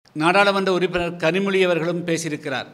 நாடாளுமன்ற உறுப்பினர் கனிமொழி அவர்களும் பேசியிருக்கிறார்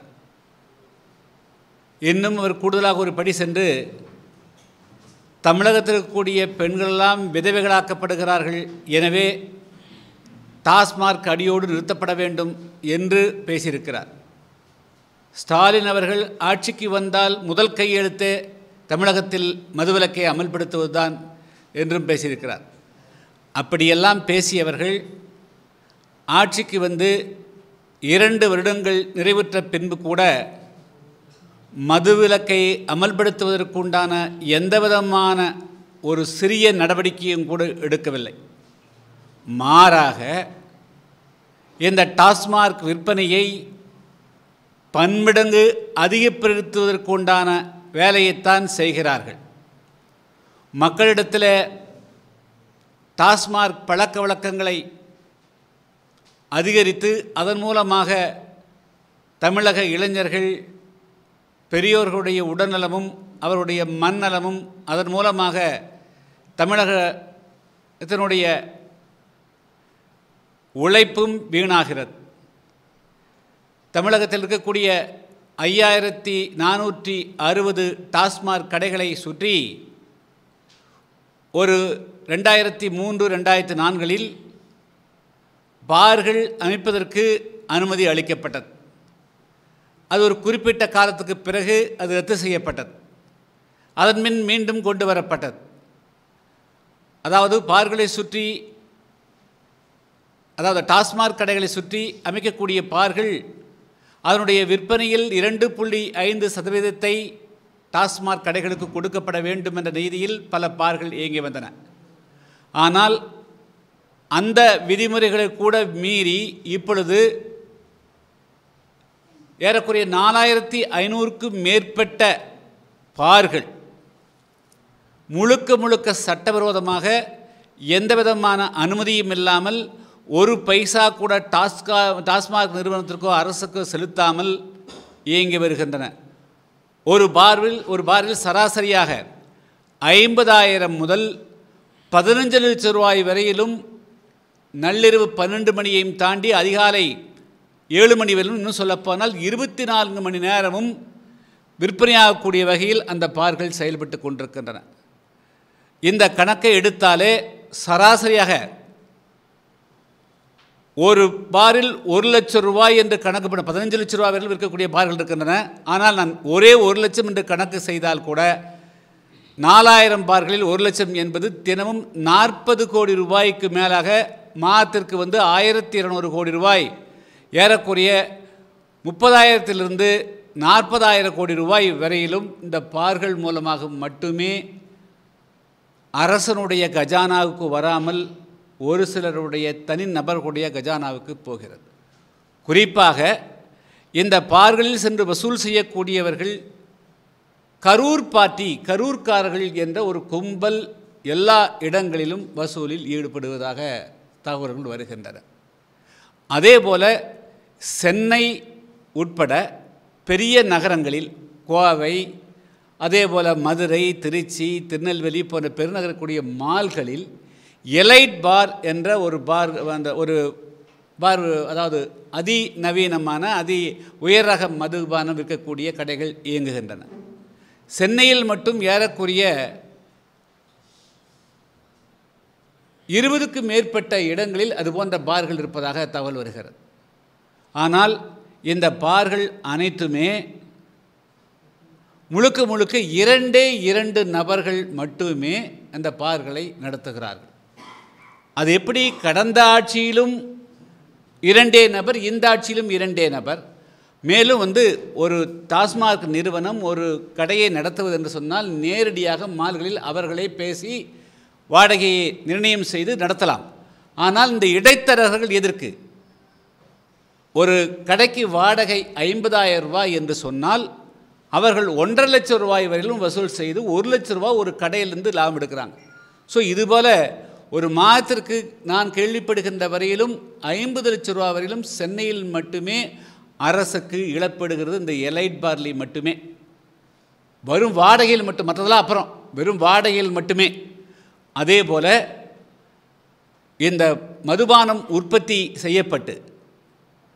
இன்னும் அவர் கூடுதலாக ஒரு படி சென்று தமிழகத்தில் இருக்கக்கூடிய பெண்களெல்லாம் விதவைகளாக்கப்படுகிறார்கள் எனவே டாஸ்மார்க் அடியோடு நிறுத்தப்பட வேண்டும் என்று பேசியிருக்கிறார் ஸ்டாலின் அவர்கள் ஆட்சிக்கு வந்தால் முதல் கையெழுத்தே தமிழகத்தில் மதுவிலக்கை அமல்படுத்துவதுதான் என்றும் பேசியிருக்கிறார் அப்படியெல்லாம் பேசியவர்கள் ஆட்சிக்கு வந்து இரண்டு வருடங்கள் நிறைவுற்ற பின்பு கூட மதுவிலக்கை அமல்படுத்துவதற்குண்டான எந்தவிதமான ஒரு சிறிய நடவடிக்கையும் கூட எடுக்கவில்லை மாறாக இந்த டாஸ்மார்க் விற்பனையை பன்மடங்கு அதிகப்படுத்துவதற்குண்டான வேலையைத்தான் செய்கிறார்கள் மக்களிடத்தில் டாஸ்மார்க் பழக்க வழக்கங்களை அதிகரித்து அதன் மூலமாக தமிழக இளைஞர்கள் பெரியோர்களுடைய உடல்நலமும் அவருடைய மண்ணலமும் அதன் மூலமாக தமிழகத்தினுடைய உழைப்பும் வீணாகிறது தமிழகத்தில் இருக்கக்கூடிய ஐயாயிரத்தி நானூற்றி அறுபது டாஸ்மார்க் கடைகளை சுற்றி ஒரு ரெண்டாயிரத்தி மூன்று ரெண்டாயிரத்தி நான்கில் பார்கள் அமைப்பதற்கு அனுமதி அளிக்கப்பட்டது அது ஒரு குறிப்பிட்ட காலத்துக்கு பிறகு அது ரத்து செய்யப்பட்டது அதன் பின் மீண்டும் கொண்டு வரப்பட்டது அதாவது பார்களை சுற்றி அதாவது டாஸ்மார்க் கடைகளை சுற்றி அமைக்கக்கூடிய பார்கள் அதனுடைய விற்பனையில் இரண்டு புள்ளி ஐந்து சதவீதத்தை டாஸ்மார்க் கடைகளுக்கு கொடுக்கப்பட வேண்டும் என்ற நீதியில் பல பார்கள் இயங்கி வந்தன ஆனால் அந்த விதிமுறைகளை கூட மீறி இப்பொழுது ஏறக்குறைய நாலாயிரத்தி ஐநூறுக்கும் மேற்பட்ட பார்கள் முழுக்க முழுக்க சட்டவிரோதமாக எந்த விதமான அனுமதியும் இல்லாமல் ஒரு பைசா கூட டாஸ்கா டாஸ்மாக் நிறுவனத்திற்கோ அரசுக்கோ செலுத்தாமல் இயங்கி வருகின்றன ஒரு பார்வில் ஒரு பாரில் சராசரியாக ஐம்பதாயிரம் முதல் பதினஞ்சு லட்சம் ரூபாய் வரையிலும் நள்ளிரவு பன்னெண்டு மணியையும் தாண்டி அதிகாலை ஏழு மணி வரையிலும் இன்னும் சொல்லப்போனால் இருபத்தி நான்கு மணி நேரமும் விற்பனையாகக்கூடிய வகையில் அந்த பார்கள் செயல்பட்டு கொண்டிருக்கின்றன இந்த கணக்கை எடுத்தாலே சராசரியாக ஒரு பாரில் ஒரு லட்சம் ரூபாய் என்று கணக்கு பண்ண பதினஞ்சு லட்சம் ரூபாய் வரையில் விற்கக்கூடிய பார்கள் இருக்கின்றன ஆனால் நான் ஒரே ஒரு லட்சம் என்று கணக்கு செய்தால் கூட நாலாயிரம் பார்களில் ஒரு லட்சம் என்பது தினமும் நாற்பது கோடி ரூபாய்க்கு மேலாக மாதத்திற்கு வந்து ஆயிரத்தி இருநூறு கோடி ரூபாய் ஏறக்குறைய முப்பதாயிரத்திலிருந்து நாற்பதாயிரம் கோடி ரூபாய் வரையிலும் இந்த பார்கள் மூலமாக மட்டுமே அரசனுடைய கஜானாவுக்கு வராமல் ஒரு சிலருடைய தனி நபர்களுடைய கஜானாவுக்கு போகிறது குறிப்பாக இந்த பார்களில் சென்று வசூல் செய்யக்கூடியவர்கள் கரூர் பார்ட்டி கரூர்காரர்கள் என்ற ஒரு கும்பல் எல்லா இடங்களிலும் வசூலில் ஈடுபடுவதாக தகவல்கள் வருகின்றன அதே போல சென்னை உட்பட பெரிய நகரங்களில் கோவை அதே போல் மதுரை திருச்சி திருநெல்வேலி போன்ற பெருநகரக்கூடிய மால்களில் எலைட் பார் என்ற ஒரு பார் அந்த ஒரு பார் அதாவது அதி நவீனமான அதி உயர் ரக மதுபானம் விற்கக்கூடிய கடைகள் இயங்குகின்றன சென்னையில் மட்டும் ஏறக்குறைய இருபதுக்கு மேற்பட்ட இடங்களில் அதுபோன்ற பார்கள் இருப்பதாக தகவல் வருகிறது ஆனால் இந்த பார்கள் அனைத்துமே முழுக்க முழுக்க இரண்டே இரண்டு நபர்கள் மட்டுமே அந்த பார்களை நடத்துகிறார்கள் அது எப்படி கடந்த ஆட்சியிலும் இரண்டே நபர் இந்த ஆட்சியிலும் இரண்டே நபர் மேலும் வந்து ஒரு டாஸ்மாக் நிறுவனம் ஒரு கடையை நடத்துவது என்று சொன்னால் நேரடியாக மால்களில் அவர்களே பேசி வாடகையை நிர்ணயம் செய்து நடத்தலாம் ஆனால் இந்த இடைத்தரகர்கள் எதற்கு ஒரு கடைக்கு வாடகை ஐம்பதாயிரம் ரூபாய் என்று சொன்னால் அவர்கள் ஒன்றரை லட்சம் ரூபாய் வரையிலும் வசூல் செய்து ஒரு லட்சம் ரூபாய் ஒரு கடையிலிருந்து லாபம் எடுக்கிறாங்க ஸோ இதுபோல் ஒரு மாதத்திற்கு நான் கேள்விப்படுகின்ற வரையிலும் ஐம்பது லட்சம் ரூபா வரையிலும் சென்னையில் மட்டுமே அரசுக்கு இழப்படுகிறது இந்த எலைட் பார்லி மட்டுமே வரும் வாடகையில் மட்டும் மற்றதெல்லாம் அப்புறம் வெறும் வாடகையில் மட்டுமே அதே போல் இந்த மதுபானம் உற்பத்தி செய்யப்பட்டு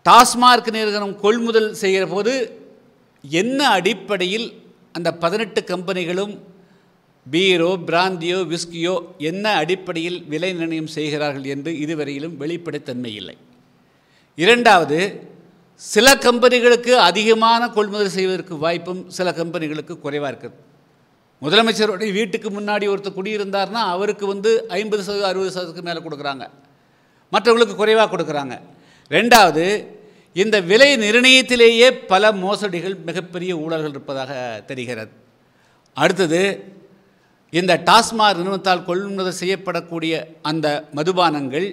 டாஸ்மார்க் நிறுவனம் கொள்முதல் செய்கிற போது என்ன அடிப்படையில் அந்த பதினெட்டு கம்பெனிகளும் பீரோ பிராந்தியோ விஸ்கியோ என்ன அடிப்படையில் விலை நிர்ணயம் செய்கிறார்கள் என்று இதுவரையிலும் வெளிப்படைத்தன்மை இல்லை இரண்டாவது சில கம்பெனிகளுக்கு அதிகமான கொள்முதல் செய்வதற்கு வாய்ப்பும் சில கம்பெனிகளுக்கு குறைவாக இருக்குது முதலமைச்சருடைய வீட்டுக்கு முன்னாடி ஒருத்தர் குடியிருந்தார்னா அவருக்கு வந்து ஐம்பது சதவீதம் அறுபது சதவீதத்துக்கு மேலே கொடுக்குறாங்க மற்றவங்களுக்கு குறைவாக கொடுக்குறாங்க ரெண்டாவது இந்த விலை நிர்ணயத்திலேயே பல மோசடிகள் மிகப்பெரிய ஊழல்கள் இருப்பதாக தெரிகிறது அடுத்தது இந்த டாஸ்மாக் நிறுவனத்தால் கொள்முதல் செய்யப்படக்கூடிய அந்த மதுபானங்கள்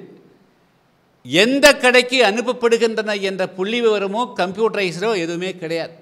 எந்த கடைக்கு அனுப்பப்படுகின்றன என்ற புள்ளி விவரமோ கம்ப்யூட்டரைஸரோ எதுவுமே கிடையாது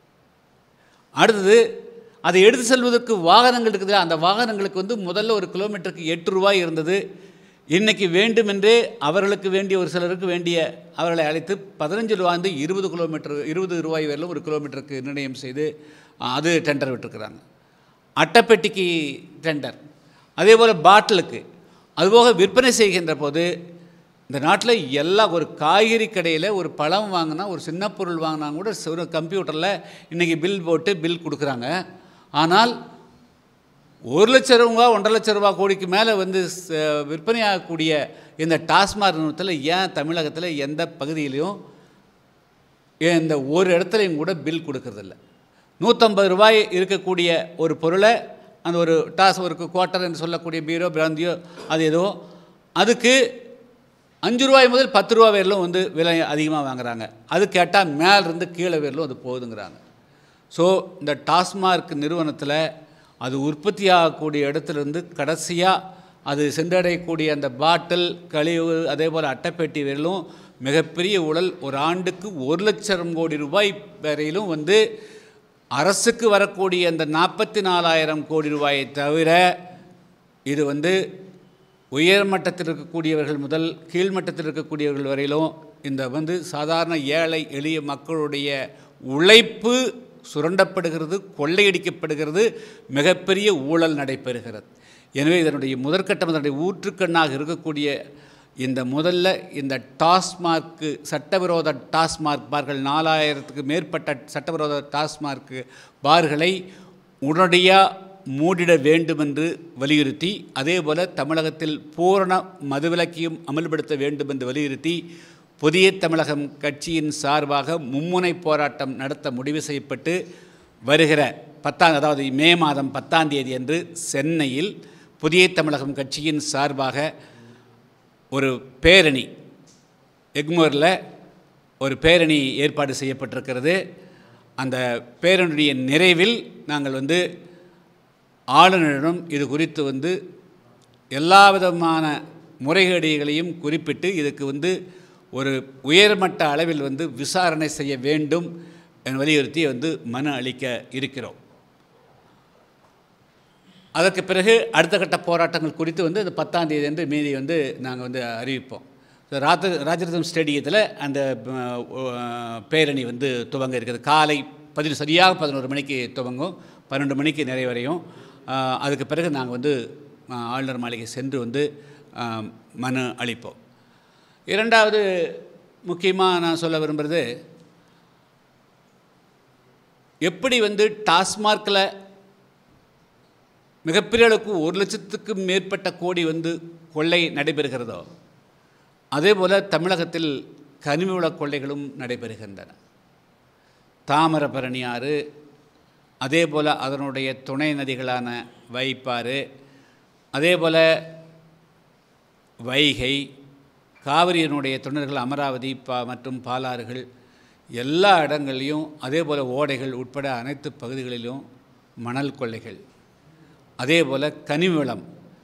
அடுத்தது அதை எடுத்து செல்வதற்கு வாகனங்கள் இருக்குது அந்த வாகனங்களுக்கு வந்து முதல்ல ஒரு கிலோமீட்டருக்கு எட்டு ரூபாய் இருந்தது இன்றைக்கி வேண்டுமென்றே அவர்களுக்கு வேண்டிய ஒரு சிலருக்கு வேண்டிய அவர்களை அழைத்து பதினஞ்சு ரூபாந்து இருபது கிலோமீட்டர் இருபது ரூபாய் வரையிலும் ஒரு கிலோமீட்டருக்கு நிர்ணயம் செய்து அது டெண்டர் விட்டுருக்குறாங்க அட்டைப்பெட்டிக்கு டெண்டர் அதே போல் பாட்டிலுக்கு அதுபோக விற்பனை செய்கின்ற போது இந்த நாட்டில் எல்லா ஒரு காய்கறி கடையில் ஒரு பழம் வாங்கினா ஒரு சின்ன பொருள் வாங்கினா கூட ஒரு கம்ப்யூட்டரில் இன்றைக்கி பில் போட்டு பில் கொடுக்குறாங்க ஆனால் ஒரு லட்ச ரூபா ஒன்றரை லட்ச ரூபா கோடிக்கு மேலே வந்து விற்பனையாகக்கூடிய இந்த டாஸ்மாக் நிறுவனத்தில் ஏன் தமிழகத்தில் எந்த பகுதியிலையும் இந்த ஒரு இடத்துலையும் கூட பில் கொடுக்கறதில்ல நூற்றம்பது ரூபாய் இருக்கக்கூடிய ஒரு பொருளை அந்த ஒரு டாஸ் ஒரு குவார்ட்டர் என்று சொல்லக்கூடிய பீரோ பிராந்தியோ அது ஏதோ அதுக்கு அஞ்சு ரூபாய் முதல் பத்து ரூபா வரையிலும் வந்து விலை அதிகமாக வாங்குறாங்க அது கேட்டால் மேலிருந்து கீழே வரையிலும் அது போகுதுங்கிறாங்க ஸோ இந்த டாஸ்மார்க் நிறுவனத்தில் அது உற்பத்தி ஆகக்கூடிய இடத்துலேருந்து கடைசியாக அது சென்றடையக்கூடிய அந்த பாட்டில் கழிவு அதே போல் அட்டைப்பெட்டி வரையிலும் மிகப்பெரிய ஊழல் ஒரு ஆண்டுக்கு ஒரு லட்சம் கோடி ரூபாய் வரையிலும் வந்து அரசுக்கு வரக்கூடிய அந்த நாற்பத்தி நாலாயிரம் கோடி ரூபாயை தவிர இது வந்து உயர்மட்டத்தில் இருக்கக்கூடியவர்கள் முதல் கீழ்மட்டத்தில் இருக்கக்கூடியவர்கள் வரையிலும் இந்த வந்து சாதாரண ஏழை எளிய மக்களுடைய உழைப்பு சுரண்டப்படுகிறது கொள்ளையடிக்கப்படுகிறது மிகப்பெரிய ஊழல் நடைபெறுகிறது எனவே இதனுடைய முதற்கட்டம் இதனுடைய ஊற்றுக்கண்ணாக இருக்கக்கூடிய இந்த முதல்ல இந்த டாஸ்மார்க்கு சட்டவிரோத டாஸ்மார்க் பார்கள் நாலாயிரத்துக்கு மேற்பட்ட சட்டவிரோத டாஸ்மார்க்கு பார்களை உடனடியாக மூடிட வேண்டுமென்று வலியுறுத்தி அதேபோல தமிழகத்தில் பூரண மதுவிலக்கையும் அமல்படுத்த வேண்டும் என்று வலியுறுத்தி புதிய தமிழகம் கட்சியின் சார்பாக மும்முனை போராட்டம் நடத்த முடிவு செய்யப்பட்டு வருகிற பத்தாம் அதாவது மே மாதம் பத்தாம் தேதி அன்று சென்னையில் புதிய தமிழகம் கட்சியின் சார்பாக ஒரு பேரணி எக்மோரில் ஒரு பேரணி ஏற்பாடு செய்யப்பட்டிருக்கிறது அந்த பேரணியுடைய நிறைவில் நாங்கள் வந்து ஆளுநரிடம் இது குறித்து வந்து எல்லா விதமான முறைகேடுகளையும் குறிப்பிட்டு இதுக்கு வந்து ஒரு உயர்மட்ட அளவில் வந்து விசாரணை செய்ய வேண்டும் என வலியுறுத்தி வந்து மனு அளிக்க இருக்கிறோம் அதற்கு பிறகு அடுத்த கட்ட போராட்டங்கள் குறித்து வந்து இந்த பத்தாம் தேதி என்று மீதி வந்து நாங்கள் வந்து அறிவிப்போம் ராஜ ராஜரதம் ஸ்டேடியத்தில் அந்த பேரணி வந்து துவங்க இருக்குது காலை பதினொரு சரியாக பதினோரு மணிக்கு துவங்கும் பன்னெண்டு மணிக்கு நிறைவரையும் அதுக்கு பிறகு நாங்கள் வந்து ஆளுநர் மாளிகை சென்று வந்து மனு அளிப்போம் இரண்டாவது முக்கியமாக நான் சொல்ல விரும்புகிறது எப்படி வந்து டாஸ்மார்க்கில் மிகப்பெரிய அளவுக்கு ஒரு லட்சத்துக்கும் மேற்பட்ட கோடி வந்து கொள்ளை நடைபெறுகிறதோ அதே போல் தமிழகத்தில் கனிமவள கொள்ளைகளும் நடைபெறுகின்றன தாமிரபரணி ஆறு அதே போல் அதனுடைய துணை நதிகளான வைப்பாறு அதே போல் வைகை காவிரியினுடைய துணர்கள் அமராவதி பா மற்றும் பாலாறுகள் எல்லா இடங்கள்லையும் அதே போல் ஓடைகள் உட்பட அனைத்து பகுதிகளிலும் மணல் கொள்ளைகள் அதே போல் கனிவளம்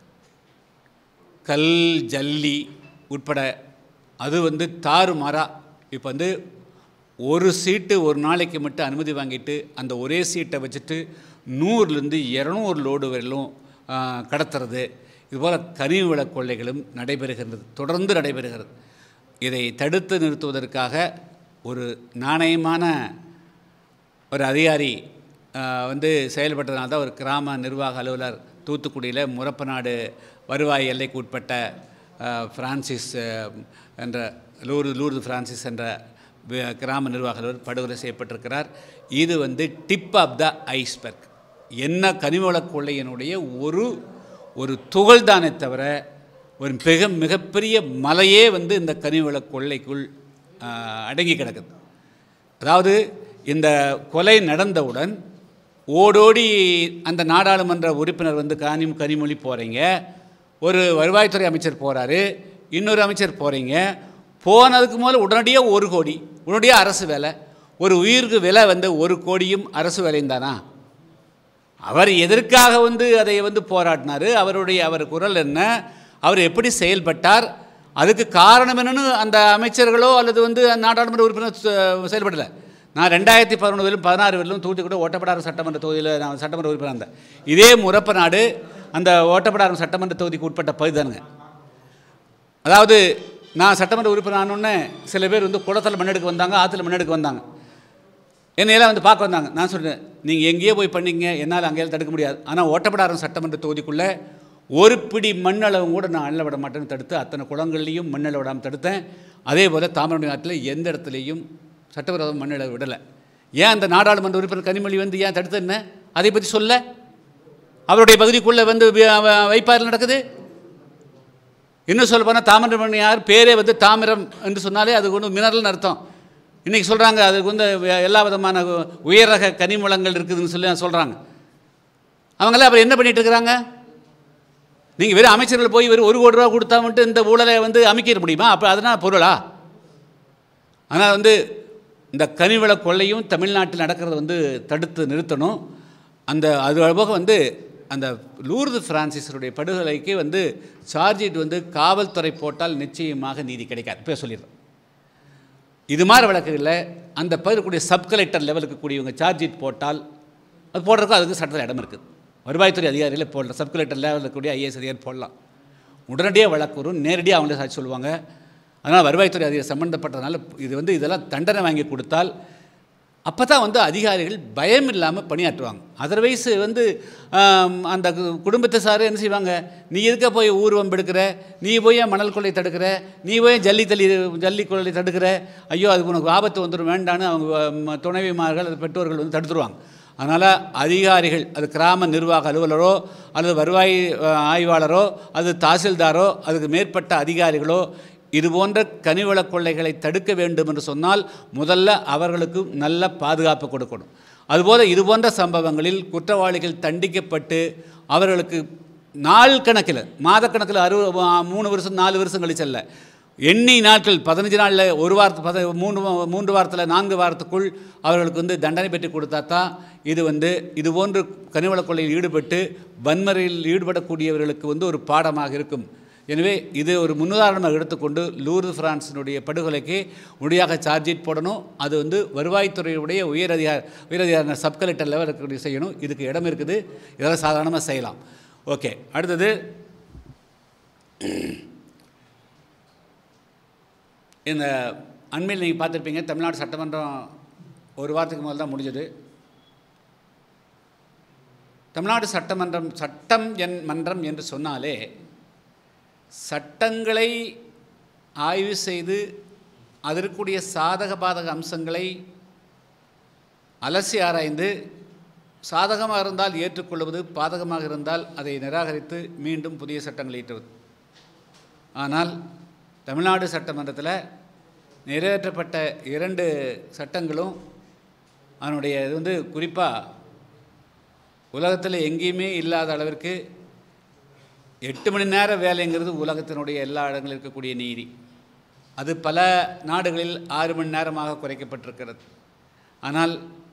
கல் ஜல்லி உட்பட அது வந்து தாறுமாறா இப்போ வந்து ஒரு சீட்டு ஒரு நாளைக்கு மட்டும் அனுமதி வாங்கிட்டு அந்த ஒரே சீட்டை வச்சுட்டு நூறுலேருந்து இரநூறு லோடு வரையிலும் கடத்துறது இதுபோல் கனிவள கொள்ளைகளும் நடைபெறுகின்றது தொடர்ந்து நடைபெறுகிறது இதை தடுத்து நிறுத்துவதற்காக ஒரு நாணயமான ஒரு அதிகாரி வந்து செயல்பட்டதுனால தான் ஒரு கிராம நிர்வாக அலுவலர் தூத்துக்குடியில் முரப்பநாடு வருவாய் எல்லைக்கு உட்பட்ட ஃப்ரான்சிஸ் என்ற லூர்து லூர்து ஃப்ரான்சிஸ் என்ற வி- கிராம நிர்வாக அலுவலர் படுகொலை செய்யப்பட்டிருக்கிறார் இது வந்து டிப் ஆஃப் த ஐஸ்பர்க் என்ன கனிமவள கொள்ளையினுடைய ஒரு ஒரு துகள் தானே தவிர ஒரு மிக மிகப்பெரிய மலையே வந்து இந்த கனிமவள கொள்ளைக்குள் ஆ, அடங்கி கிடக்குது அதாவது இந்த கொலை நடந்தவுடன் ஓடோடி அந்த நாடாளுமன்ற உறுப்பினர் வந்து கனி கனிமொழி போகிறீங்க ஒரு வருவாய்த்துறை அமைச்சர் போகிறாரு இன்னொரு அமைச்சர் போகிறீங்க போனதுக்கு முதல்ல உடனடியாக ஒரு கோடி உடனடியாக அரசு வேலை ஒரு உயிருக்கு விலை வந்து ஒரு கோடியும் அரசு வேலையும் தானா அவர் எதற்காக வந்து அதை வந்து போராடினார் அவருடைய அவர் குரல் என்ன அவர் எப்படி செயல்பட்டார் அதுக்கு காரணம் என்னன்னு அந்த அமைச்சர்களோ அல்லது வந்து நாடாளுமன்ற உறுப்பினர் ச- செயல்படலை நான் ரெண்டாயிரத்தி பதினொன்று வரையிலும் பதினாறு வரையிலும் தூத்துக்குடி ஓட்டப்படாரம் சட்டமன்ற தொகுதியில் நான் சட்டமன்ற உறுப்பினர் இருந்தேன் இதே முறப்ப நாடு அந்த ஓட்டப்படாரம் சட்டமன்ற தொகுதிக்கு உட்பட்ட பகுதி தானுங்க அதாவது நான் சட்டமன்ற உறுப்பினர் ஆனோடனே சில பேர் வந்து குளத்தில் மண்ணெடுக்க வந்தாங்க ஆற்றுல மண்ணெடுக்க வந்தாங்க என்னையெல்லாம் வந்து பார்க்க வந்தாங்க நான் சொல்கிறேன் நீங்கள் எங்கேயோ போய் பண்ணீங்க என்னால் அங்கேயும் தடுக்க முடியாது ஆனால் ஓட்டப்படாரம் சட்டமன்ற தொகுதிக்குள்ளே ஒரு பிடி மண்ணளவும் கூட நான் அள்ள விட மாட்டேன்னு தடுத்து அத்தனை குளங்கள்லையும் மண்ணள விடாமல் தடுத்தேன் அதே போல் தாமிரபரணி ஆற்றில் எந்த இடத்துலையும் சட்டவிரோதம் மண்ணள விடலை ஏன் அந்த நாடாளுமன்ற உறுப்பினர் கனிமொழி வந்து ஏன் தடுத்து என்ன அதை பற்றி சொல்ல அவருடைய பகுதிக்குள்ளே வந்து வி- வ- வைப்பாறு நடக்குது இன்னும் சொல்ல போனால் தாமிரபரணி யார் பேரே வந்து தாமிரம் என்று சொன்னாலே அது ஒன்று மினரல்னு அர்த்தம் இன்றைக்கி சொல்கிறாங்க அதுக்கு வந்து வே- எல்லா விதமான உயர் ரக கனிமூலங்கள் இருக்குதுன்னு சொல்லி சொல்கிறாங்க அவங்களாம் அப்புறம் என்ன பண்ணிட்டு இருக்கிறாங்க நீங்கள் வெறும் அமைச்சர்கள் போய் வெறும் ஒரு கோடி ரூபா கொடுத்தா மட்டும் இந்த ஊழலை வந்து அமைக்கிற முடியுமா அப்போ அதனால் பொருளா ஆனால் வந்து இந்த கனிவள கொள்ளையும் தமிழ்நாட்டில் நடக்கிறத வந்து தடுத்து நிறுத்தணும் அந்த அது போக வந்து அந்த லூர்து பிரான்சிஸருடைய படுகொலைக்கு வந்து சார்ஜிட் வந்து காவல்துறை போட்டால் நிச்சயமாக நீதி கிடைக்காது இப்போ சொல்லிடுறேன் இது மாதிரி வழக்குகளில் அந்த பகுதிக்கூடிய சப் கலெக்டர் லெவலுக்கு கூடியவங்க சார்ஜிட் போட்டால் அது போடுறதுக்கும் அதுக்கு சட்டத்தில் இடம் இருக்குது வருவாய்த்துறை அதிகாரிகளை போடலாம் சப் கலெக்டர் லெவலில் கூடிய ஐஏஎஸ் அதிகாரி போடலாம் உடனடியாக வழக்கு வரும் நேரடியாக அவங்களே சாட்சி சொல்லுவாங்க அதனால் வருவாய்த்துறை அதிகாரி சம்மந்தப்பட்டதுனால இது வந்து இதெல்லாம் தண்டனை வாங்கி கொடுத்தால் அப்போ தான் வந்து அதிகாரிகள் பயம் இல்லாமல் பணியாற்றுவாங்க அதர்வைஸ் வந்து ஆம், அந்த கு- குடும்பத்தை சார் என்ன செய்வாங்க நீ எதுக்க போய் ஊர்வம் எடுக்கிற நீ போய் ஏன் மணல் கொள்ளை தடுக்கிற நீ போய் ஜல்லி தள்ளி ஜல்லி கொள்ளை தடுக்கிற ஐயோ அதுக்கு உனக்கு ஆபத்து வந்துடும் வேண்டான்னு அவங்க ம- துணைவிமார்கள் அல்லது பெற்றோர்கள் வந்து தடுத்துருவாங்க அதனால் அதிகாரிகள் அது கிராம நிர்வாக அலுவலரோ அல்லது வருவாய் அஹ், ஆய்வாளரோ அது தாசில்தாரோ அதுக்கு மேற்பட்ட அதிகாரிகளோ இது போன்ற கனிவள கொள்ளைகளை தடுக்க வேண்டும் என்று சொன்னால் முதல்ல அவர்களுக்கு நல்ல பாதுகாப்பு கொடுக்கணும் அதுபோல் இது போன்ற சம்பவங்களில் குற்றவாளிகள் தண்டிக்கப்பட்டு அவர்களுக்கு நாள் கணக்கில் மாதக்கணக்கில் அறு மூணு வருஷம் நாலு வருஷம் கழிச்சல்ல எண்ணி நாட்கள் பதினஞ்சு நாளில் ஒரு வாரத்து பத மூணு வா- மூன்று வாரத்தில் நான்கு வாரத்துக்குள் அவர்களுக்கு வந்து தண்டனை பெற்று கொடுத்தா தான் இது வந்து இது போன்று கனிவள கொள்ளையில் ஈடுபட்டு வன்முறையில் ஈடுபடக்கூடியவர்களுக்கு வந்து ஒரு பாடமாக இருக்கும் எனவே இது ஒரு முன்னுதாரணமாக எடுத்துக்கொண்டு லூர்து பிரான்ஸினுடைய படுகொலைக்கு உடனடியாக சார்ஜிட் போடணும் அது வந்து வருவாய்த்துறையுடைய உயர் அதிகார உயர் அதிகார சப் கலெக்டர் லெவலுக்கு செய்யணும் இதுக்கு இடம் இருக்குது இதெல்லாம் சாதாரணமாக செய்யலாம் ஓகே அடுத்தது இந்த அண்மையில் நீங்கள் பார்த்துருப்பீங்க தமிழ்நாடு சட்டமன்றம் ஒரு வாரத்துக்கு முதல்ல தான் முடிஞ்சது தமிழ்நாடு சட்டமன்றம் சட்டம் என் மன்றம் என்று சொன்னாலே சட்டங்களை ஆய்வு செய்து அதற்குரிய சாதக பாதக அம்சங்களை அலசி ஆராய்ந்து சாதகமாக இருந்தால் ஏற்றுக்கொள்வது பாதகமாக இருந்தால் அதை நிராகரித்து மீண்டும் புதிய சட்டங்களை ஈட்டுவது ஆனால் தமிழ்நாடு சட்டமன்றத்தில் நிறைவேற்றப்பட்ட இரண்டு சட்டங்களும் அதனுடைய இது வந்து குறிப்பாக உலகத்தில் எங்கேயுமே இல்லாத அளவிற்கு எட்டு மணி நேர வேலைங்கிறது உலகத்தினுடைய எல்லா இடங்களில் இருக்கக்கூடிய நீதி அது பல நாடுகளில் ஆறு மணி நேரமாக குறைக்கப்பட்டிருக்கிறது ஆனால்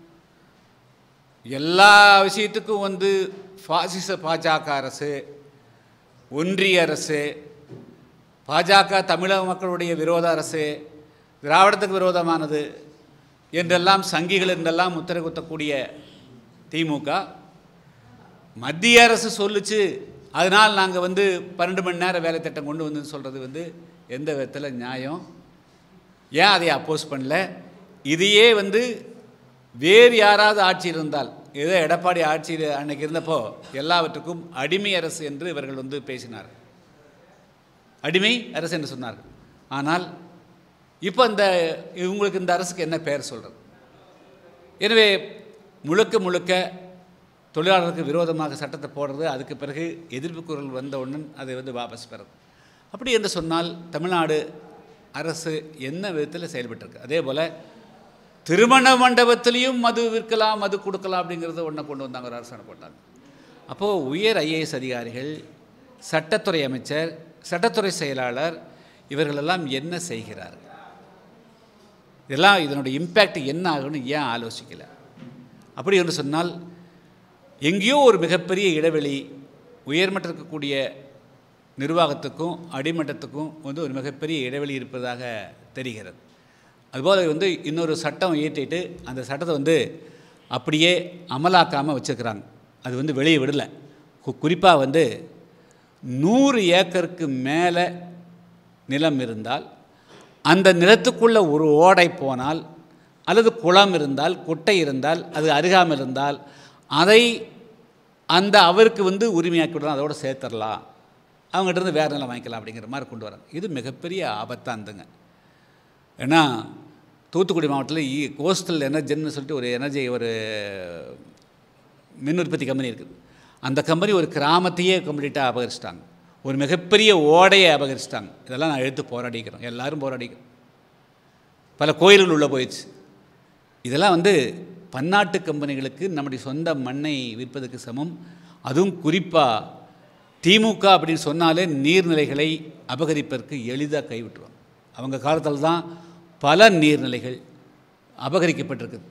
எல்லா விஷயத்துக்கும் வந்து பாசிச பாஜக அரசு ஒன்றிய அரசு பாஜக தமிழக மக்களுடைய விரோத அரசு திராவிடத்துக்கு விரோதமானது என்றெல்லாம் சங்கிகள் என்றெல்லாம் முத்திரை குத்தக்கூடிய திமுக மத்திய அரசு சொல்லுச்சு அதனால் நாங்கள் வந்து பன்னெண்டு மணி நேரம் வேலை திட்டம் கொண்டு வந்து சொல்கிறது வந்து எந்த விதத்தில் நியாயம் ஏன் அதை அப்போஸ் பண்ணல இதையே வந்து வேறு யாராவது ஆட்சி இருந்தால் ஏதோ எடப்பாடி ஆட்சியில் அன்னைக்கு இருந்தப்போ எல்லாவற்றுக்கும் அடிமை அரசு என்று இவர்கள் வந்து பேசினார் அடிமை அரசு என்று சொன்னார்கள் ஆனால் இப்போ இந்த இவங்களுக்கு இந்த அரசுக்கு என்ன பெயர் சொல்கிறது எனவே முழுக்க முழுக்க தொழிலாளருக்கு விரோதமாக சட்டத்தை போடுறது அதுக்கு பிறகு எதிர்ப்பு குரல் வந்த உடனே அதை வந்து வாபஸ் பெறுறது அப்படி என்று சொன்னால் தமிழ்நாடு அரசு என்ன விதத்தில் செயல்பட்டிருக்கு அதே போல் திருமண மண்டபத்திலையும் மது விற்கலாம் மது கொடுக்கலாம் அப்படிங்கிறத ஒன்றை கொண்டு வந்தாங்க ஒரு அரசாணை போட்டாங்க அப்போது உயர் ஐஏஎஸ் அதிகாரிகள் சட்டத்துறை அமைச்சர் சட்டத்துறை செயலாளர் இவர்களெல்லாம் என்ன செய்கிறார்கள் இதெல்லாம் இதனுடைய இம்பேக்ட் என்ன ஆகும்னு ஏன் ஆலோசிக்கலை அப்படி என்று சொன்னால் எங்கேயோ ஒரு மிகப்பெரிய இடைவெளி உயர்மட்டம் இருக்கக்கூடிய நிர்வாகத்துக்கும் அடிமட்டத்துக்கும் வந்து ஒரு மிகப்பெரிய இடைவெளி இருப்பதாக தெரிகிறது அதுபோல் வந்து இன்னொரு சட்டம் இயற்றிட்டு அந்த சட்டத்தை வந்து அப்படியே அமலாக்காமல் வச்சுருக்கிறாங்க அது வந்து வெளியே விடலை குறிப்பாக வந்து நூறு ஏக்கருக்கு மேலே நிலம் இருந்தால் அந்த நிலத்துக்குள்ளே ஒரு ஓடை போனால் அல்லது குளம் இருந்தால் குட்டை இருந்தால் அது அருகாமல் இருந்தால் அதை அந்த அவருக்கு வந்து உரிமையாக்கி விடலாம் அதோடு சேர்த்துடலாம் அவங்ககிட்ட இருந்து வேறு நிலம் வாங்கிக்கலாம் அப்படிங்கிற மாதிரி கொண்டு வராங்க இது மிகப்பெரிய ஆபத்தாக இருந்துங்க ஏன்னா தூத்துக்குடி மாவட்டத்தில் இ கோஸ்டல் எனர்ஜின்னு சொல்லிட்டு ஒரு எனர்ஜி ஒரு மின் உற்பத்தி கம்பெனி இருக்குது அந்த கம்பெனி ஒரு கிராமத்தையே கம்ப்ளீட்டாக அபகரிச்சிட்டாங்க ஒரு மிகப்பெரிய ஓடையை அபகரிச்சிட்டாங்க இதெல்லாம் நான் எடுத்து போராடிக்கிறோம் எல்லாரும் போராடிக்கிறோம் பல கோயில்கள் உள்ளே போயிடுச்சு இதெல்லாம் வந்து பன்னாட்டு கம்பெனிகளுக்கு நம்முடைய சொந்த மண்ணை விற்பதற்கு சமம் அதுவும் குறிப்பாக திமுக அப்படின்னு சொன்னாலே நீர்நிலைகளை அபகரிப்பதற்கு எளிதாக கைவிட்டுருவாங்க அவங்க காலத்தில் தான் பல நீர்நிலைகள் அபகரிக்கப்பட்டிருக்குது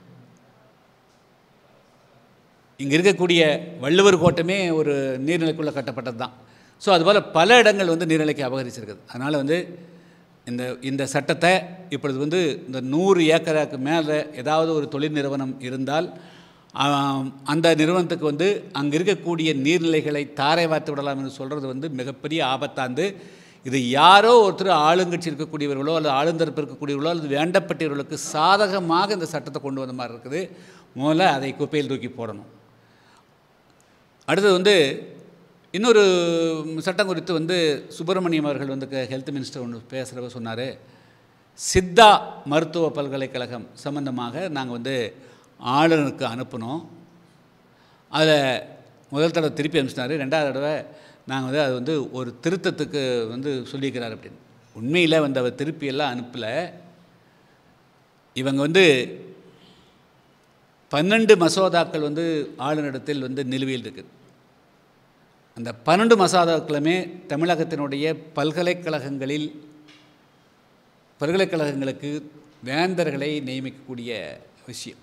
இங்கே இருக்கக்கூடிய வள்ளுவர் கோட்டமே ஒரு நீர்நிலைக்குள்ளே கட்டப்பட்டது தான் ஸோ அதுபோல் பல இடங்கள் வந்து நீர்நிலைக்கு அபகரிச்சிருக்குது அதனால் வந்து இந்த இந்த சட்டத்தை இப்பொழுது வந்து இந்த நூறு ஏக்கருக்கு மேலே ஏதாவது ஒரு தொழில் நிறுவனம் இருந்தால் ஆம், அந்த நிறுவனத்துக்கு வந்து அங்கே இருக்கக்கூடிய நீர்நிலைகளை தாரை வார்த்து விடலாம் என்று சொல்கிறது வந்து மிகப்பெரிய ஆபத்தாந்து இது யாரோ ஒருத்தர் ஆளுங்கட்சி இருக்கக்கூடியவர்களோ அல்லது ஆளுந்தரப்பு இருக்கக்கூடியவர்களோ அல்லது வேண்டப்பட்டவர்களுக்கு சாதகமாக இந்த சட்டத்தை கொண்டு வந்த மாதிரி இருக்குது முதல்ல அதை குப்பையில் தூக்கி போடணும் அடுத்தது வந்து இன்னொரு சட்டம் குறித்து வந்து சுப்பிரமணியம் அவர்கள் வந்து ஹெல்த் மினிஸ்டர் ஒன்று பேசுகிறப்ப சொன்னார் சித்தா மருத்துவ பல்கலைக்கழகம் சம்பந்தமாக நாங்கள் வந்து ஆளுநருக்கு அனுப்பினோம் அதில் முதல் தடவை திருப்பி அனுப்பிச்சினாரு ரெண்டாவது தடவை நாங்கள் வந்து அது வந்து ஒரு திருத்தத்துக்கு வந்து சொல்லியிருக்கிறார் அப்படின்னு உண்மையில் வந்து அவர் திருப்பி எல்லாம் அனுப்பலை இவங்க வந்து பன்னெண்டு மசோதாக்கள் வந்து ஆளுநரிடத்தில் வந்து நிலுவையில் இருக்குது அந்த பன்னெண்டு மசோதாக்களுமே தமிழகத்தினுடைய பல்கலைக்கழகங்களில் பல்கலைக்கழகங்களுக்கு வேந்தர்களை நியமிக்கக்கூடிய விஷயம்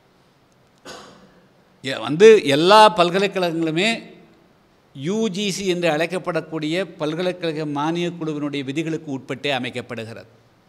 எ- வந்து எல்லா பல்கலைக்கழகங்களுமே யூஜிசி என்று அழைக்கப்படக்கூடிய பல்கலைக்கழக மானியக் குழுவினுடைய விதிகளுக்கு உட்பட்டே அமைக்கப்படுகிறது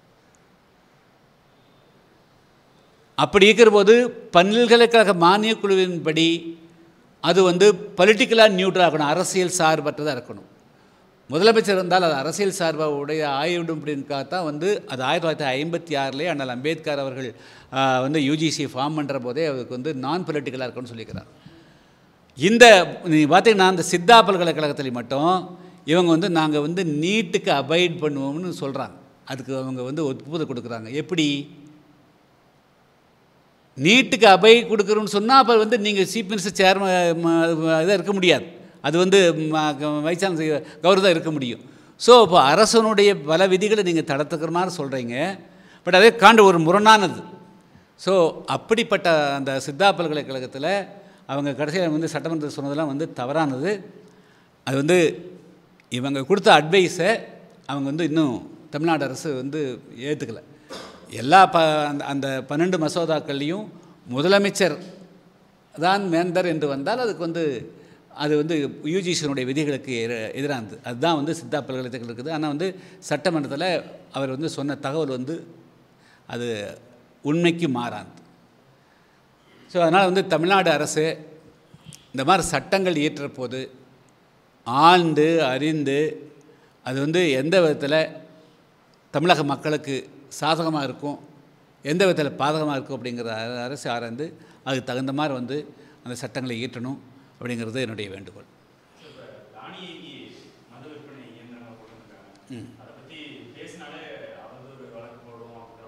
அப்படி இருக்கிற போது பல்கலைக்கழக மானியக் குழுவின்படி அது வந்து பொலிட்டிக்கலாக நியூட்ரலாக இருக்கணும் அரசியல் சார்பற்றதாக இருக்கணும் முதலமைச்சர் இருந்தால் அது அரசியல் சார்பாக உடைய ஆயிடும் அப்படின்னுக்காகத்தான் வந்து அது ஆயிரத்தி தொள்ளாயிரத்தி ஐம்பத்தி ஆறிலே அண்ணல் அம்பேத்கர் அவர்கள் ஆ, வந்து யூஜிசி ஃபார்ம் பண்ணுற போதே அதுக்கு வந்து நான் பொலிட்டிக்கலாக இருக்கும்னு சொல்லிக்கிறார் இந்த நீ பார்த்தீங்கன்னா இந்த சித்தா பல்கலைக்கழகத்தில் மட்டும் இவங்க வந்து நாங்கள் வந்து நீட்டுக்கு அபைட் பண்ணுவோம்னு சொல்கிறாங்க அதுக்கு அவங்க வந்து ஒப்புதல் கொடுக்குறாங்க எப்படி நீட்டுக்கு அபை கொடுக்குறோன்னு சொன்னால் அப்போ வந்து நீங்கள் சீஃப் மினிஸ்டர் சேர்மன் இதாக இருக்க முடியாது அது வந்து வைஸ் சான்சலர் கௌரவம் இருக்க முடியும் ஸோ இப்போ அரசனுடைய பல விதிகளை நீங்கள் தடத்துக்கிற மாதிரி சொல்கிறீங்க பட் அதே காண்டு ஒரு முரணானது ஸோ அப்படிப்பட்ட அந்த சித்தா பல்கலைக்கழகத்தில் அவங்க கடைசியில் வந்து சட்டமன்றத்தில் சொன்னதெல்லாம் வந்து தவறானது அது வந்து இவங்க கொடுத்த அட்வைஸை அவங்க வந்து இன்னும் தமிழ்நாடு அரசு வந்து ஏற்றுக்கலை எல்லா ப அந்த அந்த பன்னெண்டு மசோதாக்கள்லையும் முதலமைச்சர் தான் வேந்தர் என்று வந்தால் அதுக்கு வந்து அது வந்து யூஜிசியினுடைய விதிகளுக்கு எதிர- எதிரானது அதுதான் வந்து சித்தா பல்கலைக்கழகத்தில் இருக்குது ஆனால் வந்து சட்டமன்றத்தில் அவர் வந்து சொன்ன தகவல் வந்து அது உண்மைக்கு மாறானது ஸோ அதனால் வந்து தமிழ்நாடு அரசு இந்த மாதிரி சட்டங்கள் இயற்ற போது ஆழ்ந்து அறிந்து அது வந்து எந்த விதத்தில் தமிழக மக்களுக்கு சாதகமாக இருக்கும் எந்த விதத்தில் பாதகமாக இருக்கும் அப்படிங்கிற அர- அரசு ஆராய்ந்து அதுக்கு தகுந்த மாதிரி வந்து அந்த சட்டங்களை இயற்றணும் அப்படிங்கிறது என்னுடைய வேண்டுகோள் தானியங்கி மது விற்பனை இயந்திரங்களை போட்டுருக்காங்க அதை பற்றி பேசினாலே அவதூறு வழக்கு போடுவோம் அப்படின்ற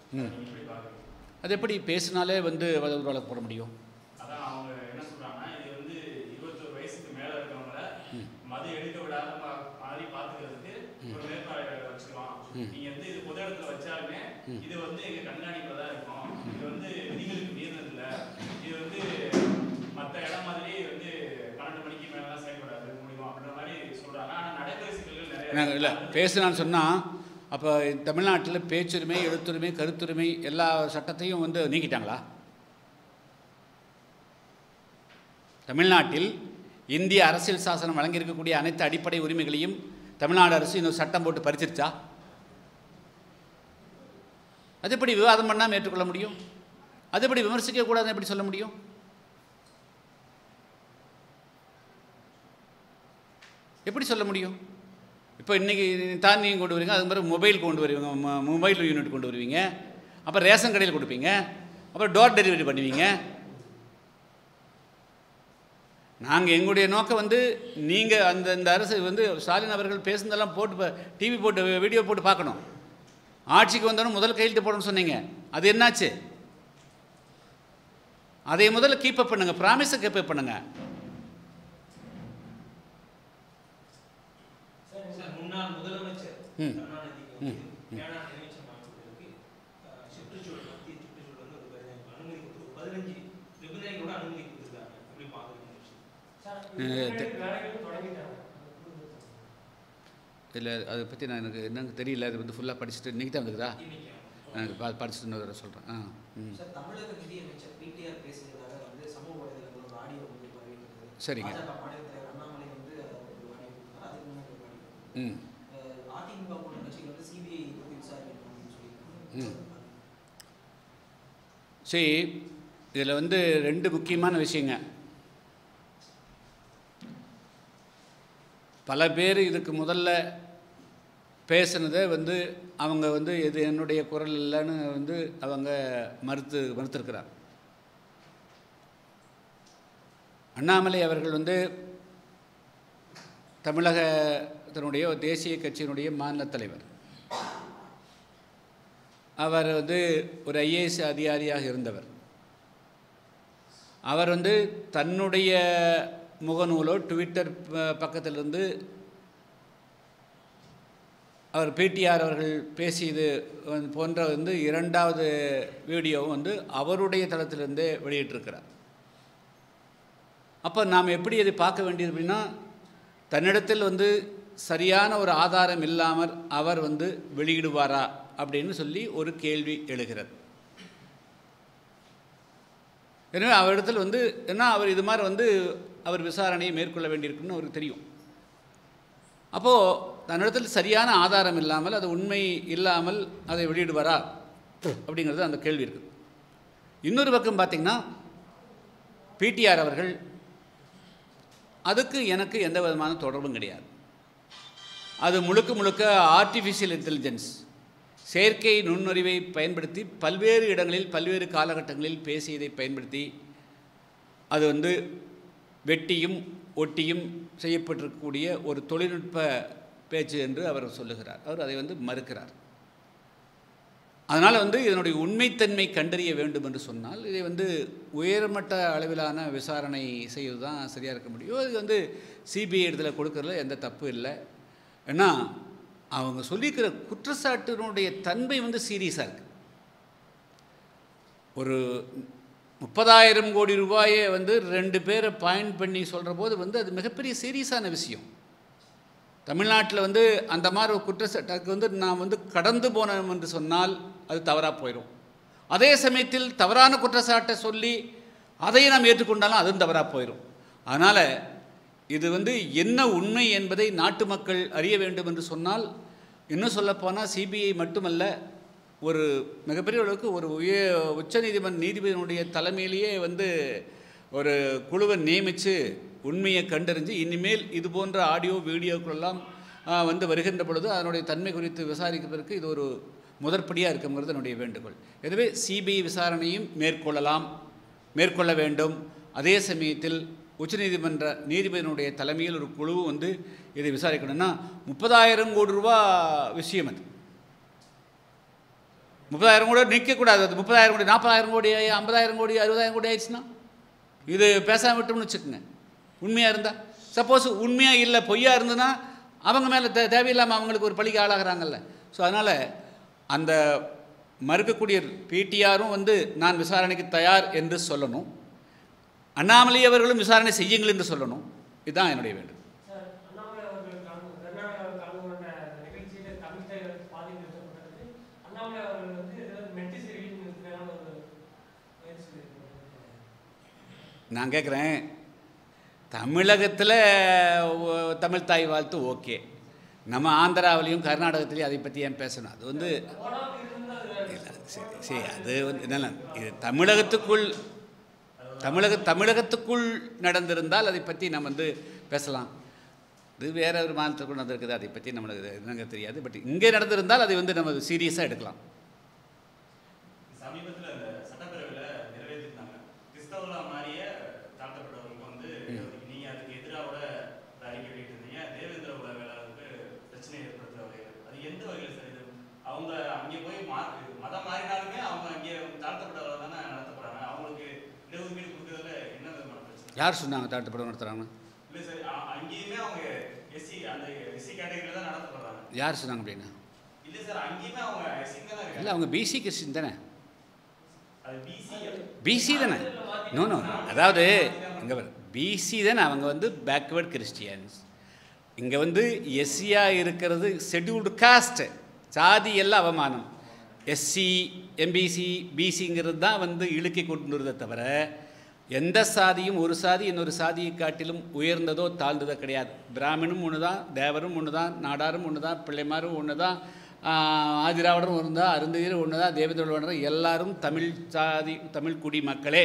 ம். நீங்க எப்படி பாக்குறீங்க அது எப்படி பேசினாலே வந்து அவதூறு வழக்கு போட முடியும் அதான் அவங்க என்ன சொல்றாங்கன்னா இது வந்து இருபத்தொரு வயசுக்கு மேல இருக்கவங்கள மது எடுக்க விடாத மா- மாதிரி பாத்துக்கிறதுக்கு ஒரு மேற்பார்வையாளர் வச்சுக்கலாம் நீங்க வந்து இது பொது இடத்துல வச்சாலுமே இது வந்து எங்க கண்காணிப்புல தான் இருக்கும் இது வந்து விதிகளுக்கு மீறினது இல்ல இது வந்து மத்த இடம் மாதிரி வந்து பன்னெண்டு மணிக்கு மேலாம் செயல்படாது முடியும் அப்படின்ற மாதிரி சொல்றாங்க ஆனா நடைமுறை சிக்கல்கள் நிறைய நாங்கள் இல்லை பேசினான்னு சொன்னால் அப்போ தமிழ்நாட்டில் பேச்சுரிமை எழுத்துரிமை கருத்துரிமை எல்லா சட்டத்தையும் வந்து நீக்கிட்டாங்களா தமிழ்நாட்டில் இந்திய அரசியல் சாசனம் வழங்கியிருக்கக்கூடிய அனைத்து அடிப்படை உரிமைகளையும் தமிழ்நாடு அரசு இன்னும் சட்டம் போட்டு பறிச்சிருச்சா அது எப்படி விவாதம் பண்ணாமல் ஏற்றுக்கொள்ள முடியும் அது எப்படி விமர்சிக்க கூடாதுன்னு எப்படி சொல்ல முடியும் எப்படி சொல்ல முடியும் இப்போ இன்றைக்கி தான் நீங்கள் கொண்டு வருவீங்க அது மாதிரி மொபைல் கொண்டு வருவீங்க மொ- மொபைல் யூனிட் கொண்டு வருவீங்க அப்புறம் ரேஷன் கடையில் கொடுப்பீங்க அப்புறம் டோர் டெலிவரி பண்ணுவீங்க நாங்கள் எங்களுடைய நோக்கம் வந்து நீங்கள் அந்த இந்த அரசு வந்து ஸ்டாலின் அவர்கள் பேசுனதெல்லாம் போட்டு டிவி போட்டு வீடியோ போட்டு பார்க்கணும் ஆட்சிக்கு வந்தோடனே முதல் கையெழுத்து போடணும்னு சொன்னீங்க அது என்னாச்சு அதை முதல்ல கீப் அப் பண்ணுங்க ப்ராமிஸை கீப் அப் பண்ணுங்க சார், முன்னாள் முதலமைச்சர் ம். கருணாநிதிக்கு வந்து வேளாண் நினைச்சம் அமைப்பதற்கு அஹ், சுற்றுச்சூழல் மத்திய சுற்றுச்சூழல் வந்து ஒரு பதினஞ்சு அனுமதி கொடுத்து பதினஞ்சு நிபந்தனைகளோட அனுமதி கொடுத்துருக்காங்க எப்படி பாக்குறீங்க அஹ் தெ- இல்லை அதை பற்றி நான் எனக்கு என்னன்னு தெரியல அது வந்து ஃபுல்லாக படிச்சுட்டு இன்றைக்கி தான் வந்துக்குதா இன்னைக்கு எனக்கு பா படிச்சுட்டு இன்னொரு தடவை சொல்கிறேன் ஆ ம் சார் தமிழக நிதியமைச்சர் பிடிஆர் பேசியதாக வந்து சமூக வலைதளங்கள் ஒரு ஆடியோ வந்து பரவிட்டு சரிங்க. பாஜக மாநில தலைவர் அண்ணாமலை வந்து ஒரு ஆடியோ கொடுத்தாரு அதுக்கு முன்னாடி ஒரு ஆடியோ ம் அஹ் அதிமுக போன்ற கட்சிகள் வந்து சிபிஐ பற்றி விசாரிக்கணும் அப்படின்னு சொல்லியிருக்காங்க ம். சரி இதில் வந்து ரெண்டு முக்கியமான விஷயங்க பல பேர் இதுக்கு முதல்ல பேசுனதை வந்து அவங்க வந்து இது என்னுடைய குரல் இல்லைன்னு வந்து அவங்க மறுத்து மறுத்திருக்கிறார் அண்ணாமலை அவர்கள் வந்து தமிழகத்தினுடைய ஒரு தேசிய கட்சியினுடைய மாநில தலைவர் அவர் வந்து ஒரு ஐஏஎஸ் அதிகாரியாக இருந்தவர் அவர் வந்து தன்னுடைய முகநூலோ ட்விட்டர் ப- பக்கத்திலிருந்து அவர் பிடிஆர் அவர்கள் பேசியது வந்து போன்ற வந்து இரண்டாவது வீடியோவும் வந்து அவருடைய தளத்திலிருந்தே வெளியிட்டிருக்கிறார் அப்போ நாம் எப்படி அதை பார்க்க வேண்டியது அப்படின்னா தன்னிடத்தில் வந்து சரியான ஒரு ஆதாரம் இல்லாமல் அவர் வந்து வெளியிடுவாரா அப்படின்னு சொல்லி ஒரு கேள்வி எழுகிறது எனவே அவரிடத்தில் வந்து என்ன அவர் இது மாதிரி வந்து அவர் விசாரணையை மேற்கொள்ள வேண்டியிருக்குன்னு அவருக்கு தெரியும் அப்போது தன்னிடத்தில் சரியான ஆதாரம் இல்லாமல் அது உண்மை இல்லாமல் அதை வெளியிடுவாரா அப்படிங்கிறது அந்த கேள்வி இருக்குது இன்னொரு பக்கம் பார்த்திங்கன்னா பிடிஆர் அவர்கள் அதுக்கு எனக்கு எந்த விதமான தொடர்பும் கிடையாது அது முழுக்க முழுக்க ஆர்டிஃபிஷியல் இன்டெலிஜென்ஸ் செயற்கை நுண்ணறிவை பயன்படுத்தி பல்வேறு இடங்களில் பல்வேறு காலகட்டங்களில் பேசியதை பயன்படுத்தி அது வந்து வெட்டியும் ஒட்டியும் செய்யப்பட்டிருக்கக்கூடிய ஒரு தொழில்நுட்ப பேச்சு என்று அவர் சொல்லுகிறார் அவர் அதை வந்து மறுக்கிறார் அதனால் வந்து இதனுடைய உண்மைத்தன்மை கண்டறிய வேண்டும் என்று சொன்னால் இதை வந்து உயர்மட்ட அளவிலான விசாரணை செய்வது தான் சரியாக இருக்க முடியும் இது வந்து சிபிஐ இடத்துல கொடுக்கறதுல எந்த தப்பு இல்லை ஏன்னா அவங்க சொல்லியிருக்கிற குற்றச்சாட்டினுடைய தன்மை வந்து சீரியஸாக இருக்குது ஒரு முப்பதாயிரம் கோடி ரூபாயை வந்து ரெண்டு பேரை பாயிண்ட் பண்ணி சொல்கிற போது வந்து அது மிகப்பெரிய சீரியஸான விஷயம் தமிழ்நாட்டில் வந்து அந்த மாதிரி ஒரு குற்றச்சாட்டுக்கு வந்து நாம் வந்து கடந்து போனோம் என்று சொன்னால் அது தவறாக போயிடும் அதே சமயத்தில் தவறான குற்றச்சாட்டை சொல்லி அதை நாம் ஏற்றுக்கொண்டாலும் அதுவும் தவறாக போயிடும் அதனால் இது வந்து என்ன உண்மை என்பதை நாட்டு மக்கள் அறிய வேண்டும் என்று சொன்னால் இன்னும் சொல்லப்போனால் சிபிஐ மட்டுமல்ல ஒரு மிகப்பெரிய அளவுக்கு ஒரு உய உச்சநீதிமன்ற நீதிபதியினுடைய தலைமையிலேயே வந்து ஒரு குழுவை நியமித்து உண்மையை கண்டறிஞ்சு இனிமேல் இது போன்ற ஆடியோ வீடியோக்களெல்லாம் ஆ, வந்து வருகின்ற பொழுது அதனுடைய தன்மை குறித்து விசாரிப்பதற்கு இது ஒரு முதற்படியாக இருக்குங்கிறது என்னுடைய வேண்டுகோள் எனவே சிபிஐ விசாரணையும் மேற்கொள்ளலாம் மேற்கொள்ள வேண்டும் அதே சமயத்தில் உச்சநீதிமன்ற நீதிபதியினுடைய தலைமையில் ஒரு குழு வந்து இதை விசாரிக்கணும்னா முப்பதாயிரம் கோடி ரூபா விஷயம் அது முப்பதாயிரம் கோடி நிற்கக்கூடாது அது முப்பதாயிரம் கோடி நாற்பதாயிரம் கோடி ஐம்பதாயிரம் கோடி அறுபதாயிரம் கோடி ஆயிடுச்சுன்னா இது பேசாம விட்டோம்னு வச்சுக்கோங்க உண்மையாக இருந்தால் சப்போஸ் உண்மையாக இல்லை பொய்யா இருந்ததுன்னா அவங்க மேலே தே தேவையில்லாமல் அவங்களுக்கு ஒரு பழிக்கு ஆளாகிறாங்கல்ல ஸோ அதனால் அந்த மறுக்கக்கூடிய பிடிஆரும் வந்து நான் விசாரணைக்கு தயார் என்று சொல்லணும் அண்ணாமலை அவர்களும் விசாரணை செய்யுங்கள் என்று சொல்லணும் இதுதான் என்னுடைய வேண்டும் சார் அண்ணாமலை அவர்கள் கலந்து கர்நாடகாவில் கலந்து கொண்ட அந்த நிகழ்ச்சியில் தமிழ் தலைவர் பாதி நிறுத்தப்பட்டது அண்ணாமலை அவர்கள் வந்து ஏதாவது மெட்டிஸ் ரிலீஸ் நிறுத்தினாலும் ஒரு முயற்சி செய்திருக்கிறார். நான் கேட்குறேன் தமிழகத்தில் தமிழ் தாய் வாழ்த்து ஓகே நம்ம ஆந்திராவிலையும் கர்நாடகத்திலையும் அதை பற்றி ஏன் பேசணும் அது வந்து ஓடாம இருந்தால் அது வேற. இல்லை சரி சரி அது வந்து என்னென்ன இது தமிழகத்துக்குள் தமிழக தமிழகத்துக்குள் நடந்திருந்தால் அதை பற்றி நம்ம வந்து பேசலாம் இது வேற ஒரு மாநிலத்துக்குள் நடந்திருக்குது அதை பற்றி நம்மளுக்கு என்னங்க தெரியாது பட் இங்கே நடந்திருந்தால் அதை வந்து நம்ம சீரியஸாக எடுக்கலாம் சமீபத்துல அந்த சட்டப்பேரவையில நிறைவேற்றிருந்தாங்க கிறிஸ்தவர்களா மாறிய தாழ்த்தப்பட்டவர்களுக்கு வந்து நீங்க அதுக்கு எதிராக கூட ஒரு அறிக்கை வெளியிட்டிருந்தீங்க தேவேந்திர உல வேளாளருக்கு பிரச்சனை ஏற்படுத்துற வகையில் அது எந்த வகையில் சார் இது அவங்க அங்கே போய் மா மதம் மாறினாலுமே அவங்க அங்கே தாழ்த்தப்பட்டவர்கள் தானே நடத்தப்படுறாங்க அவங்களுக்கு இடஒதுக்கீடு கொடுக்கறதுல என்ன விதமான பிரச்சனை யார் சொன்னாங்க தாழ்த்தப்படம் நடத்துகிறாங்க இல்லை சார் அ- அங்கேயுமே அவங்க எஸ்சி அந்த எஸ்சி கேட்டகரியில தான் நடத்தப்படுறாங்க யார் சொன்னாங்க அப்படின்னா இல்லை சார் அங்கேயுமே அவங்க எஸ்சி தான் இல்லை இருக்காங்க அவங்க பிசி கிறிஸ்டின் தானே அது பிசி பிசி தானே நோ நோ அதாவது இங்கே பிசி தானே அவங்க வந்து பேக்வேர்ட் கிறிஸ்டியன்ஸ் இங்கே வந்து எஸ்சியாக இருக்கிறது ஷெட்யூல்டு காஸ்ட் சாதி எல்லாம் அவமானம் எஸ்சி எம்பிசி பிசிங்கிறது தான் வந்து இழுக்கி கொண்டு வருதே தவிர எந்த சாதியும் ஒரு சாதி இன்னொரு சாதியை காட்டிலும் உயர்ந்ததோ தாழ்ந்ததோ கிடையாது பிராமணும் ஒன்று தான் தேவரும் ஒன்று தான் நாடாரும் ஒன்று தான் பிள்ளைமாரும் ஒன்று தான் ஆதிராவிடரும் ஒன்று தான் அருந்ததியரும் ஒன்று தான் தேவேந்திர ஒன்று எல்லாரும் தமிழ் சாதி தமிழ் குடி மக்களே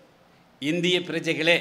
இந்திய பிரஜைகளே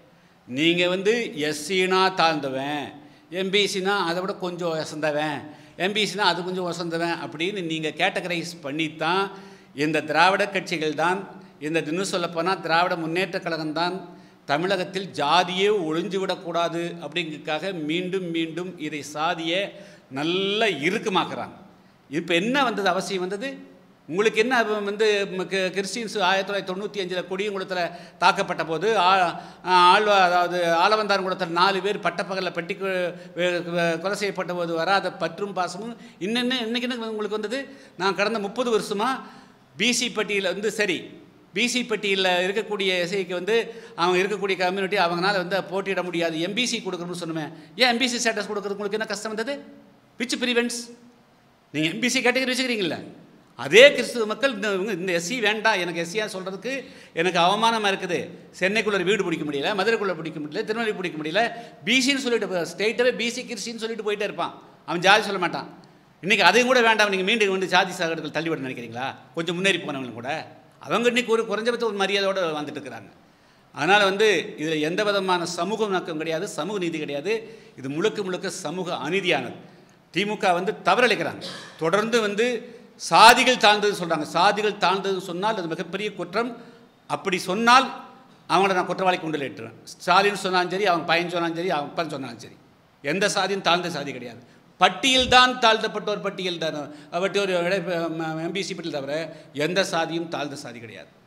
நீங்கள் வந்து எஸ்சினா தாழ்ந்தவன் எம்பிசினா அதை விட கொஞ்சம் வசந்தவன் எம்பிசினா அது கொஞ்சம் வசந்தவன் அப்படின்னு நீங்கள் கேட்டகரைஸ் பண்ணித்தான் இந்த திராவிட கட்சிகள் தான் இந்த இன்னும் சொல்லப்போனால் திராவிட முன்னேற்ற கழகம் தான் தமிழகத்தில் ஜாதியே ஒழிஞ்சு விடக்கூடாது அப்படிங்கிறதுக்காக மீண்டும் மீண்டும் இதை சாதியை நல்லா இறுக்கமாக்குறாங்க இப்போ என்ன வந்தது அவசியம் வந்தது உங்களுக்கு என்ன அப்ப வந்து ம- கி- கிறிஸ்டியன்ஸ் ஆயிரத்தி தொள்ளாயிரத்தி தொண்ணூற்றி அஞ்சில் கொடியங்குளத்தில் தாக்கப்பட்ட போது ஆ- ஆழ்வா அதாவது ஆலவந்தாரங்குளத்தில் நாலு பேர் பட்டப்பகலில் பட்டி கொ- வெ- வெ- கொலை செய்யப்பட்ட போது வராத பற்றும் பாசமும் இன்னென்ன இன்னைக்கு என்ன உங்களுக்கு வந்தது நான் கடந்த முப்பது வருஷமாக பிசி பட்டியலில் வந்து சரி பிசி பட்டியலில் இருக்கக்கூடிய எஸ்ஐக்கு வந்து அவங்க இருக்கக்கூடிய கம்யூனிட்டி அவங்களால வந்து போட்டியிட முடியாது எம்பிசி கொடுக்கணும்னு சொன்னேன் ஏன் எம்பிசி ஸ்டேட்டஸ் கொடுக்கறது உங்களுக்கு என்ன கஷ்டம் வந்தது விச் ப்ரிவென்ட்ஸ் நீங்கள் எம்பிசி கேட்டகரி வச்சுக்கிறீங்களா அதே கிறிஸ்துவ மக்கள் இந்த இவங்க இந்த எஸ்சி வேண்டாம் எனக்கு எஸ்சியாக சொல்கிறதுக்கு எனக்கு அவமானமாக இருக்குது சென்னைக்குள்ள ஒரு வீடு பிடிக்க முடியல மதுரைக்குள்ளே பிடிக்க முடியல திருநெல்வேலி பிடிக்க முடியல பிசின்னு சொல்லிட்டு ஸ்டேட்டவே பிசி கிறிஸ்டின்னு சொல்லிட்டு போயிட்டே இருப்பான் அவன் ஜாதி சொல்ல மாட்டான் இன்றைக்கி அதையும் கூட வேண்டாம் நீங்கள் மீண்டும் வந்து ஜாதி சாகர்கள் தள்ளிவிட நினைக்கிறீங்களா கொஞ்சம் முன்னேறி போனவங்களும் கூட அவங்க இன்னைக்கு ஒரு குறைஞ்சபட்ச ஒரு மரியாதையோடு வந்துட்டு இருக்கிறாங்க அதனால் வந்து இதில் எந்த விதமான சமூக நோக்கம் கிடையாது சமூக நீதி கிடையாது இது முழுக்க முழுக்க சமூக அநீதியானது திமுக வந்து தவறளிக்கிறாங்க தொடர்ந்து வந்து சாதிகள் தாழ்ந்தது சொல்கிறாங்க சாதிகள் தாழ்ந்ததுன்னு சொன்னால் அது மிகப்பெரிய குற்றம் அப்படி சொன்னால் அவங்கள நான் குற்றவாளி கொண்டு ஏற்றுவேன் ஸ்டாலின் சொன்னாலும் சரி அவங்க பையன் சொன்னாலும் சரி அவங்க அப்பன் சொன்னாலும் சரி எந்த சாதியும் தாழ்ந்த சாதி கிடையாது பட்டியல் தான் தாழ்த்தப்பட்டோர் பட்டியல் தான் பட்டி ஒரு எம்பிசி பட்டியல் தவிர எந்த சாதியும் தாழ்ந்த சாதி கிடையாது